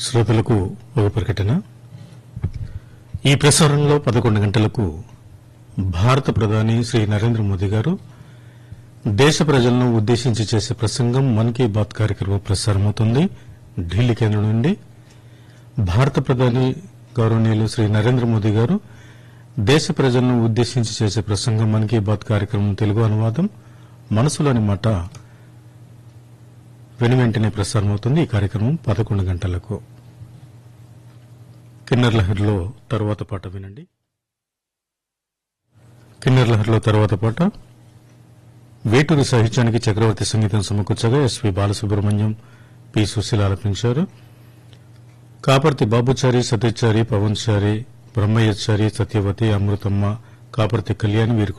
శ్రోతలకు ఒక ప్రకటన ఈ ప్రసారంలో పదకొండు గంటలకు భారత ప్రధాని శ్రీ నరేంద్ర మోదీ గారు దేశ ప్రజలను ఉద్దేశించి చేసే ప్రసంగం మన్ కీ బాత్ కార్యక్రమం ప్రసారమవుతుంది ఢిల్లీ కేంద్రం నుండి భారత ప్రధాని గౌరవనీయులు శ్రీ నరేంద్ర మోదీ గారు దేశ ప్రజలను ఉద్దేశించి చేసే ప్రసంగం మన్ కీ బాత్ కార్యక్రమం తెలుగు అనువాదం మనసులోని మాట వెను వెంటనే ప్రసారమవుతుంది ఈ కార్యక్రమం పదకొండు గంటలకు కిన్నర్ లహర్లో తర్వాత పాట వినండి కిన్నర్ లహర్లో తర్వాత పాట వేటూరి సాహిత్యానికి చక్రవర్తి సంగీతం సమకూర్చగా ఎస్పి బాలసుబ్రహ్మణ్యం పి సుశీల ఆలపించారు కాపర్తి బాబుచారి సతీచారి పవన్చారి బ్రహ్మయ్యచారి సత్యవతి అమృతమ్మ కాపర్తి కళ్యాణి వీరి